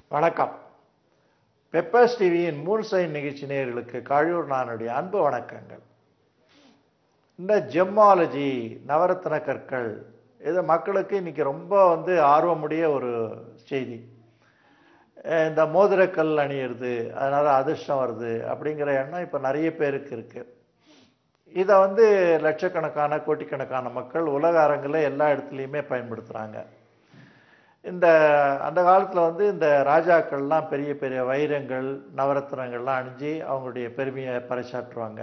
வணக்கம் பெப்பர்ஸ் டிவியின் மூன்சைன் நிகழ்ச்சி நேயர்களுக்கு காழூர் நானுடைய அன்பு வணக்கங்கள் இந்த ஜெம்மாலஜி நவரத்ன கற்கள் இது மக்களுக்கு இன்னைக்கு ரொம்ப வந்து ஆர்வமுடைய ஒரு செய்தி அஹ் இந்த மோதிரக்கல் அணியிறது அதனால அதிர்ஷ்டம் வருது அப்படிங்கிற எண்ணம் இப்போ நிறைய பேருக்கு இருக்கு இதை வந்து லட்சக்கணக்கான கோட்டிக்கணக்கான மக்கள் உலக அரங்கில் எல்லா இடத்துலையுமே பயன்படுத்துகிறாங்க இந்த அந்த காலத்தில் வந்து இந்த ராஜாக்கள்லாம் பெரிய பெரிய வைரங்கள் நவரத்னங்கள்லாம் அணிஞ்சு அவங்களுடைய பெருமையை பறைசாற்றுவாங்க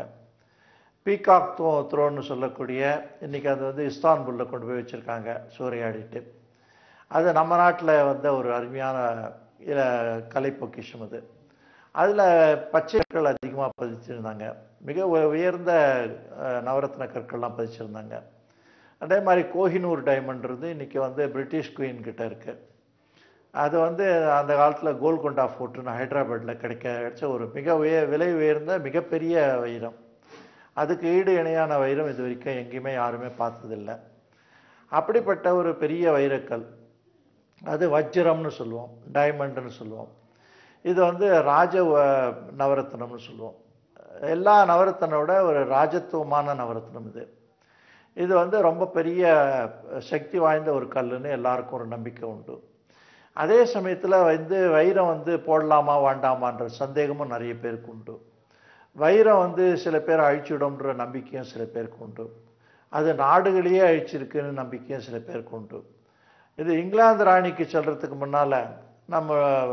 பீகாக் த்ரோ த்ரோன்னு சொல்லக்கூடிய இன்னைக்கு அது வந்து இஸ்தான்புல்ல கொண்டு போய் வச்சுருக்காங்க சூறையாடிட்டு அது நம்ம நாட்டில் வந்த ஒரு அருமையான இல- கலை பொக்கிஷம் அது அதில் பச்சை கற்கள் அதிகமாக பதிச்சிருந்தாங்க மிக உ- உயர்ந்த அஹ், நவரத்ன கற்கள்லாம் பதிச்சிருந்தாங்க அதே மாதிரி கோஹினூர் டைமண்ட்றது இன்னைக்கு வந்து பிரிட்டிஷ் குயின் கிட்ட இருக்கு அது வந்து அந்த காலத்தில் கோல்கொண்டா ஃபோர்ட்டுன்னு ஹைதராபாத்தில் கிடைக்க கிடைச்ச ஒரு மிக உய விலை உயர்ந்த மிகப்பெரிய வைரம் அதுக்கு ஈடு இணையான வைரம் இது வரைக்கும் எங்கேயுமே யாருமே பார்த்ததில்லை அப்படிப்பட்ட ஒரு பெரிய வைரக்கல் அது வஜ்ரம்னு சொல்லுவோம் டைமண்ட்னு சொல்லுவோம் இது வந்து ராஜ வ- நவரத்னம்னு சொல்லுவோம் எல்லா நவரத்னோட ஒரு ராஜத்துவமான நவரத்னம் இது இது வந்து ரொம்ப பெரிய சக்தி வாய்ந்த ஒரு கல்லுன்னு எல்லாருக்கும் ஒரு நம்பிக்கை உண்டு அதே சமயத்தில் வந்து வைரம் வந்து போடலாமா வேண்டாமான்ற சந்தேகமும் நிறைய பேருக்கு உண்டு வைரம் வந்து சில பேர் அழிச்சிடும்ன்ற நம்பிக்கையும் சில பேருக்கு உண்டு அது நாடுகளையே அழிச்சிருக்குன்னு நம்பிக்கையும் சில பேருக்கு உண்டு இது இங்கிலாந்து ராணிக்கு சொல்றதுக்கு முன்னால நம்ம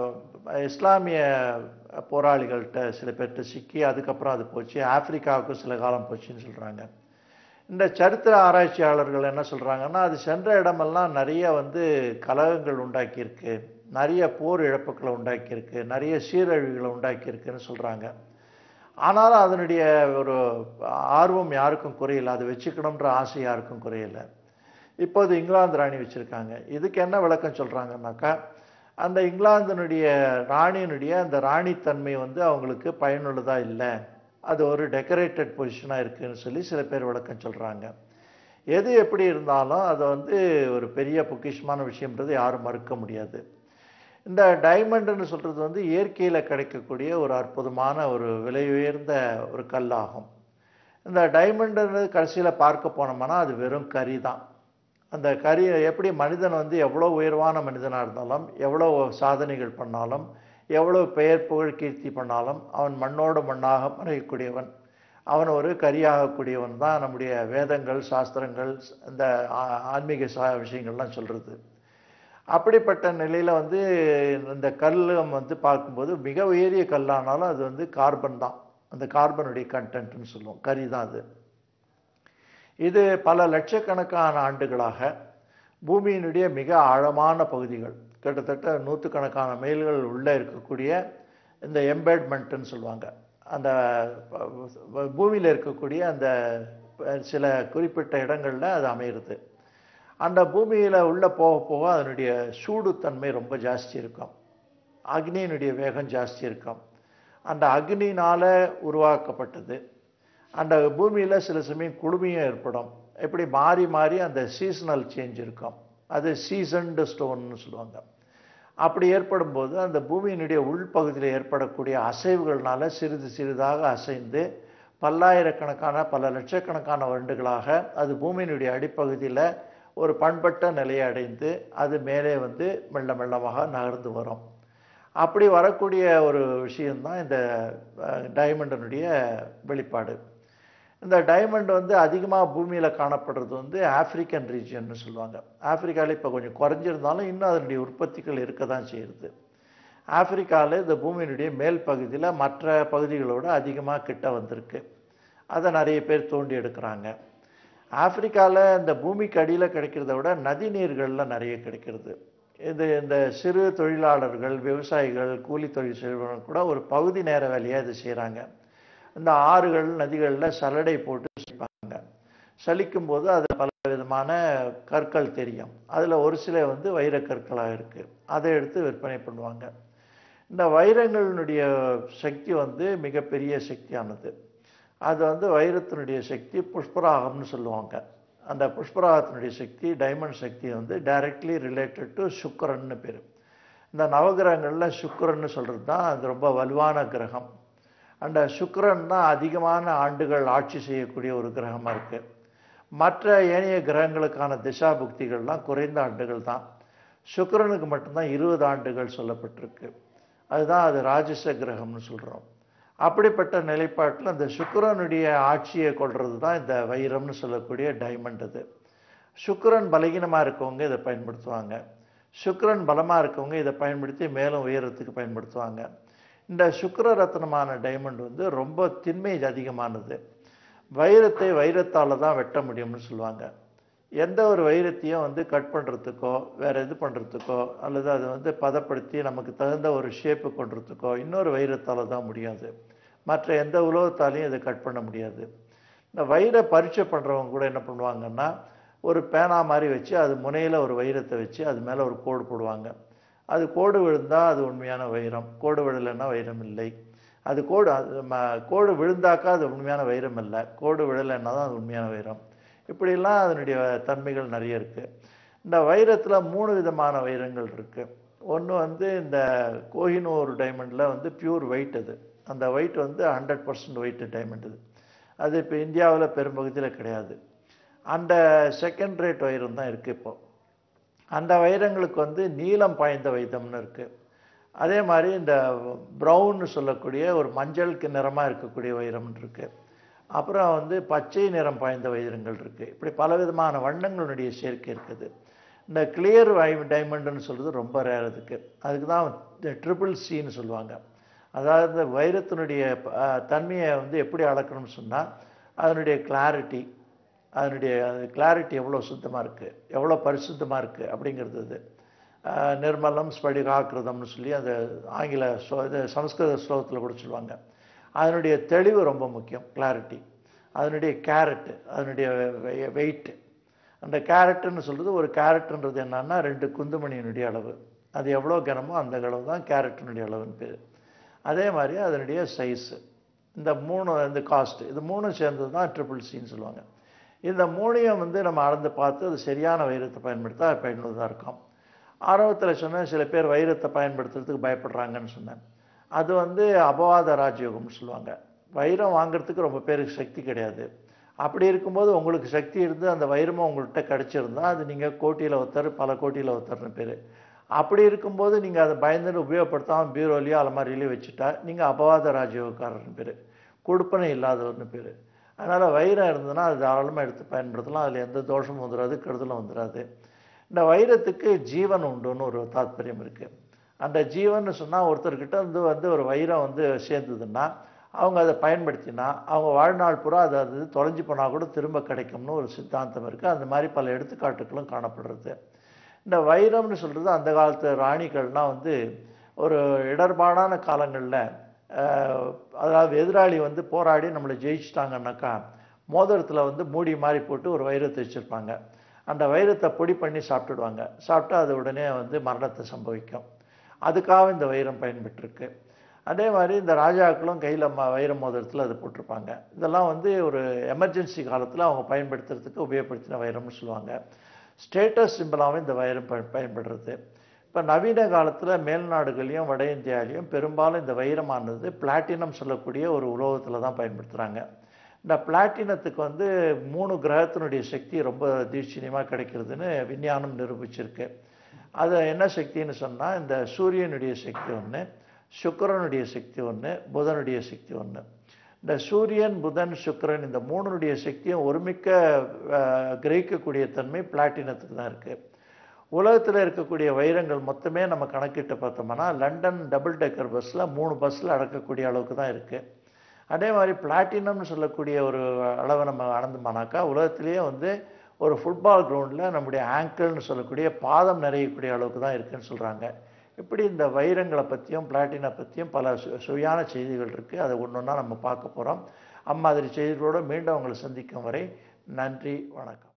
இஸ்லாமிய போராளிகள்கிட்ட சில பேர்கிட்ட சிக்கி அதுக்கப்புறம் அது போச்சு ஆப்பிரிக்காவுக்கும் சில காலம் போச்சுன்னு சொல்றாங்க இந்த சரித்திர ஆராய்ச்சியாளர்கள் என்ன சொல்றாங்கன்னா அது சென்ற இடமெல்லாம் நிறைய வந்து கலகங்கள் உண்டாக்கியிருக்கு நிறைய போர் இழப்புகளை உண்டாக்கியிருக்கு நிறைய சீரழிவுகளை உண்டாக்கியிருக்குன்னு சொல்றாங்க ஆனாலும் அதனுடைய ஒரு ஆர்வம் யாருக்கும் குறையல அதை வச்சுக்கணுன்ற ஆசை யாருக்கும் குறையல இப்போது இங்கிலாந்து ராணி வச்சிருக்காங்க இதுக்கு என்ன விளக்கம் சொல்றாங்கன்னாக்கா அந்த இங்கிலாந்தினுடைய ராணியினுடைய அந்த ராணித்தன்மை வந்து அவங்களுக்கு பயனுள்ளதா இல்லை அது ஒரு டெக்கரேட்டட் பொசிஷனாக இருக்குன்னு சொல்லி சில பேர் விளக்கம் சொல்றாங்க எது எப்படி இருந்தாலும் அது வந்து ஒரு பெரிய பொக்கிஷமான விஷயம்ன்றது யாரும் மறுக்க முடியாது இந்த டைமண்டுன்னு சொல்றது வந்து இயற்கையில் கிடைக்கக்கூடிய ஒரு அற்புதமான ஒரு விலை உயர்ந்த ஒரு கல்லாகும் இந்த டைமண்டுன்னு கடைசியில் பார்க்க போனோம்னா அது வெறும் கறி தான் அந்த கறி எப்படி மனிதன் வந்து எவ்வளோ உயர்வான மனிதனாக இருந்தாலும் எவ்வளோ சாதனைகள் பண்ணாலும் எவ்வளோ பெயர் புகழ் கீர்த்தி பண்ணாலும் அவன் மண்ணோடு மண்ணாக மறையக்கூடியவன் அவன் ஒரு கரியாகக்கூடியவன் தான் நம்முடைய வேதங்கள் சாஸ்திரங்கள் இந்த ஆ- ஆன்மீக சா விஷயங்கள்லாம் சொல்றது அப்படிப்பட்ட நிலையில வந்து இந்த கல் வந்து பார்க்கும்போது மிக உயரிய கல்லானாலும் அது வந்து கார்பன் தான் அந்த கார்பனுடைய கண்டென்ட்னு சொல்லுவோம் கரி தான் அது இது பல லட்சக்கணக்கான ஆண்டுகளாக பூமியினுடைய மிக ஆழமான பகுதிகள் கிட்டத்தட்ட நூற்றுக்கணக்கான மைல்கள் உள்ளே இருக்கக்கூடிய இந்த எம்பேட்மெண்ட்டுன்னு சொல்லுவாங்க அந்த பூமியில் இருக்கக்கூடிய அந்த சில குறிப்பிட்ட இடங்களில் அது அமையிறது அந்த பூமியில் உள்ளே போக போக அதனுடைய சூடுத்தன்மை ரொம்ப ஜாஸ்தி இருக்கும் அக்னியினுடைய வேகம் ஜாஸ்தி இருக்கும் அந்த அக்னினால உருவாக்கப்பட்டது அந்த பூமியில் சில சமயம் குளுமையும் ஏற்படும் இப்படி மாறி மாறி அந்த சீசனல் சேஞ்ச் இருக்கும் அது சீசன்டு ஸ்டோன்னு சொல்லுவாங்க அப்படி ஏற்படும் போது அந்த பூமியினுடைய உள்பகுதியில் ஏற்படக்கூடிய அசைவுகள்னால சிறிது சிறிதாக அசைந்து பல்லாயிரக்கணக்கான பல லட்சக்கணக்கான வருடங்களாக அது பூமியினுடைய அடிப்பகுதியில் ஒரு பண்பட்ட நிலையை அடைந்து அது மேலே வந்து மெல்ல மெல்லமாக நகர்ந்து வரும் அப்படி வரக்கூடிய ஒரு விஷயம்தான் இந்த டைமண்டினுடைய வெளிப்பாடு இந்த டைமண்ட் வந்து அதிகமாக பூமியில் காணப்படுறது வந்து ஆப்பிரிக்கன் ரீஜியன்னு சொல்லுவாங்க ஆப்பிரிக்காவில் இப்போ கொஞ்சம் குறைஞ்சிருந்தாலும் இன்னும் அதனுடைய உற்பத்திகள் இருக்க தான் செய்யுது ஆப்பிரிக்காவில் இந்த பூமியினுடைய மேல் பகுதியில் மற்ற பகுதிகளோட அதிகமாக கிட்ட வந்திருக்கு அதை நிறைய பேர் தோண்டி எடுக்கிறாங்க ஆப்பிரிக்காவில் இந்த பூமிக்கு அடியில் கிடைக்கிறத விட நதி நீர்களில் நிறைய கிடைக்கிறது இது இந்த சிறு தொழிலாளர்கள் விவசாயிகள் கூலி தொழில் செய்பவர்கள் கூட ஒரு பகுதி நேர வேலையாக இது செய்கிறாங்க இந்த ஆறுகள் நதிகளில் சல்லடை போட்டு சலிப்பாங்க சலிக்கும் போது அது பல விதமான கற்கள் தெரியும் அதில் ஒரு சில வந்து வைரக்கற்களாக இருக்கு அதை எடுத்து விற்பனை பண்ணுவாங்க இந்த வைரங்களினுடைய சக்தி வந்து மிகப்பெரிய சக்தியானது அது வந்து வைரத்தினுடைய சக்தி புஷ்பராகம்னு சொல்லுவாங்க அந்த புஷ்பராகத்தினுடைய சக்தி டைமண்ட் சக்தி வந்து டைரக்ட்லி ரிலேட்டட் டு சுக்கரன்னு பேர் இந்த நவகிரகங்களில் சுக்கிரன்னு சொல்கிறது தான் அது ரொம்ப வலுவான கிரகம் அந்த சுக்கிரன் தான் அதிகமான ஆண்டுகள் ஆட்சி செய்யக்கூடிய ஒரு கிரகமாக இருக்குது மற்ற ஏனைய கிரகங்களுக்கான திசா புக்திகள்லாம் குறைந்த ஆண்டுகள் தான் சுக்கிரனுக்கு மட்டும்தான் இருபது ஆண்டுகள் சொல்லப்பட்டிருக்கு அதுதான் அது ராஜச கிரகம்னு சொல்கிறோம் அப்படிப்பட்ட நிலைப்பாட்டில் அந்த சுக்கிரனுடைய ஆட்சியை கொள்வது தான் இந்த வைரம்னு சொல்லக்கூடிய டைமண்ட் இது சுக்கிரன் பலகீனமாக இருக்கவங்க இதை பயன்படுத்துவாங்க சுக்கிரன் பலமாக இருக்கவங்க இதை பயன்படுத்தி மேலும் உயரத்துக்கு பயன்படுத்துவாங்க இந்த சுக்கிர ரத்னமான டைமண்ட் வந்து ரொம்ப திண்மை அதிகமானது வைரத்தை வைரத்தால் தான் வெட்ட முடியும்னு சொல்லுவாங்க எந்த ஒரு வைரத்தையும் வந்து கட் பண்ணுறதுக்கோ வேறு இது பண்ணுறதுக்கோ அல்லது அதை வந்து பதப்படுத்தி நமக்கு தகுந்த ஒரு ஷேப்பு கொண்டுறதுக்கோ இன்னொரு வைரத்தால் தான் முடியாது மற்ற எந்த உலோகத்தாலையும் இதை கட் பண்ண முடியாது இந்த வைர பரீட்சை பண்ணுறவங்க கூட என்ன பண்ணுவாங்கன்னா ஒரு பேனா மாதிரி வச்சு அது முனையில் ஒரு வைரத்தை வச்சு அது மேலே ஒரு கோடு போடுவாங்க அது கோடு விழுந்தால் அது உண்மையான வைரம் கோடு விழலைன்னா வைரம் இல்லை அது கோடு அது ம- கோடு விழுந்தாக்கா அது உண்மையான வைரம் இல்லை கோடு விழலைன்னா தான் அது உண்மையான வைரம் இப்படிலாம் அதனுடைய தன்மைகள் நிறைய இருக்குது இந்த வைரத்தில் மூணு விதமான வைரங்கள் இருக்குது ஒன்று வந்து இந்த கோஹினூர் டைமண்டில் வந்து பியூர் ஒயிட் அது அந்த ஒயிட் வந்து ஹண்ட்ரட் பர்சன்ட் ஒயிட் டைமண்ட் இது அது இப்போ இந்தியாவில் பெரும்பகுதியில் கிடையாது அந்த செகண்ட் ரேட் வைரம் தான் இருக்குது இப்போ அந்த வைரங்களுக்கு வந்து நீலம் பாய்ந்த வைரம்னு இருக்குது அதே மாதிரி இந்த ப்ரௌன்னு சொல்லக்கூடிய ஒரு மஞ்சளுக்கு நிறமாக இருக்கக்கூடிய வைரம் இருக்குது அப்புறம் வந்து பச்சை நிறம் பாய்ந்த வைரங்கள் இருக்குது இப்படி பலவிதமான வண்ணங்களுடைய சேர்க்கை இருக்குது இந்த கிளியர் வை டைமண்டுன்னு சொல்கிறது ரொம்ப ரேர் அதுக்கு அதுக்கு தான் ட்ரிபிள் சின்னு சொல்லுவாங்க அதாவது இந்த வைரத்தினுடைய அஹ், தன்மையை வந்து எப்படி அளக்கணும்னு சொன்னால் அதனுடைய கிளாரிட்டி அதனுடைய கிளாரிட்டி எவ்வளோ சுத்தமாக இருக்குது எவ்வளோ பரிசுத்தமாக இருக்குது அப்படிங்கிறது இது அஹ், நிர்மலம் ஸ்படிகாக்கிருதம்னு சொல்லி அந்த ஆங்கில ஸ்லோ இது சமஸ்கிருத ஸ்லோகத்தில் கூட சொல்லுவாங்க அதனுடைய தெளிவு ரொம்ப முக்கியம் கிளாரிட்டி அதனுடைய கேரட்டு அதனுடைய வெயிட்டு அந்த கேரட்டுன்னு சொல்கிறது ஒரு கேரட்டுன்றது என்னன்னா ரெண்டு குந்துமணியினுடைய அளவு அது எவ்வளோ கனமோ அந்த அளவு தான் கேரட்டினுடைய அளவுன்னு பேர் அதே மாதிரி அதனுடைய சைஸு இந்த மூணு இந்த காஸ்ட் இது மூணும் சேர்ந்தது தான் ட்ரிபிள் சின்னு சொல்லுவாங்க இந்த மூணையும் வந்து நம்ம அளந்து பார்த்து அது சரியான வைரத்தை பயன்படுத்தா பயனுள்ளதாக இருக்கும் ஆரம்பத்தில் சொன்னேன் சில பேர் வைரத்தை பயன்படுத்துறதுக்கு பயப்படுறாங்கன்னு சொன்னேன் அது வந்து அபவாத ராஜயோகம்னு சொல்லுவாங்க வைரம் வாங்குறதுக்கு ரொம்ப பேருக்கு சக்தி கிடையாது அப்படி இருக்கும்போது உங்களுக்கு சக்தி இருந்து அந்த வைரமும் உங்கள்கிட்ட கிடச்சிருந்தா அது நீங்கள் கோட்டியில் ஒருத்தர் பல கோட்டியில் ஒருத்தர்னு பேர் அப்படி இருக்கும்போது நீங்கள் அதை பயந்துட்டு உபயோகப்படுத்தாமல் பீரோலையோ அலமாரியிலையோ வச்சுட்டா நீங்கள் அபவாத ராஜயோகக்காரர்னு பேர் கொடுப்பனை இல்லாதவர்னு பேர் அதனால் வைரம் இருந்ததுன்னா அது தாராளமாக எடுத்து பயன்படுத்தலாம் அதில் எந்த தோஷமும் வந்துடாது கெடுதலும் வந்துடாது இந்த வைரத்துக்கு ஜீவன் உண்டுன்னு ஒரு தாத்பரியம் இருக்குது அந்த ஜீவன் சொன்னால் ஒருத்தர்கிட்ட வந்து வந்து ஒரு வைரம் வந்து சேர்ந்ததுன்னா அவங்க அதை பயன்படுத்தினா அவங்க வாழ்நாள் பூரா அது அது தொலைஞ்சு போனால் கூட திரும்ப கிடைக்கும்னு ஒரு சித்தாந்தம் இருக்குது அந்த மாதிரி பல எடுத்துக்காட்டுகளும் காணப்படுறது இந்த வைரம்னு சொல்கிறது அந்த காலத்து ராணிகள்லாம் வந்து ஒரு இடர்பாடான காலங்களில் அதாவது எதிராளி வந்து போராடி நம்மளை ஜெயிச்சிட்டாங்கன்னாக்கா மோதிரத்தில் வந்து மூடி மாதிரி போட்டு ஒரு வைரத்தை வச்சுருப்பாங்க அந்த வைரத்தை பொடி பண்ணி சாப்பிட்டுடுவாங்க சாப்பிட்டா அது உடனே வந்து மரணத்தை சம்பவிக்கும் அதுக்காக இந்த வைரம் பயன்பட்டுருக்கு அதே மாதிரி இந்த ராஜாக்களும் கையில் ம வைர மோதிரத்தில் அது போட்டிருப்பாங்க இதெல்லாம் வந்து ஒரு எமர்ஜென்சி காலத்தில் அவங்க பயன்படுத்துறதுக்கு உபயோகப்படுத்தின வைரம்னு சொல்லுவாங்க ஸ்டேட்டஸ் சிம்பிளாகவும் இந்த வைரம் ப- பயன்படுறது இப்போ நவீன காலத்தில் மேல்நாடுகளையும் வட இந்தியாவிலையும் பெரும்பாலும் இந்த வைரமானது பிளாட்டினம் சொல்லக்கூடிய ஒரு உலோகத்தில் தான் பயன்படுத்துகிறாங்க இந்த பிளாட்டினத்துக்கு வந்து மூணு கிரகத்தினுடைய சக்தி ரொம்ப தீட்சணியமாக கிடைக்கிறதுன்னு விஞ்ஞானம் நிரூபிச்சிருக்கு அது என்ன சக்தின்னு சொன்னால் இந்த சூரியனுடைய சக்தி ஒன்று சுக்கிரனுடைய சக்தி ஒன்று புதனுடைய சக்தி ஒன்று இந்த சூரியன் புதன் சுக்கிரன் இந்த மூணுனுடைய சக்தியும் ஒருமிக்க அஹ், கிரகிக்கக்கூடிய தன்மை பிளாட்டினத்துக்கு தான் இருக்குது உலகத்தில் இருக்கக்கூடிய வைரங்கள் மொத்தமே நம்ம கணக்கிட்டு பார்த்தோம்னா லண்டன் டபுள் டெக்கர் பஸ்ஸில் மூணு பஸ்ஸில் அடக்கக்கூடிய அளவுக்கு தான் இருக்குது அதே மாதிரி பிளாட்டினம்னு சொல்லக்கூடிய ஒரு அளவை நம்ம அளந்தோம்னாக்கா உலகத்திலேயே வந்து ஒரு ஃபுட்பால் கிரவுண்டில் நம்முடைய ஆங்கிள்னு சொல்லக்கூடிய பாதம் நிறையக்கூடிய அளவுக்கு தான் இருக்குன்னு சொல்கிறாங்க இப்படி இந்த வைரங்களை பற்றியும் பிளாட்டினை பற்றியும் பல சு சுவையான செய்திகள் இருக்குது அதை ஒன்று ஒன்றா நம்ம பார்க்க போகிறோம் அம்மாதிரி செய்திகளோடு மீண்டும் உங்களை சந்திக்கும் வரை நன்றி வணக்கம்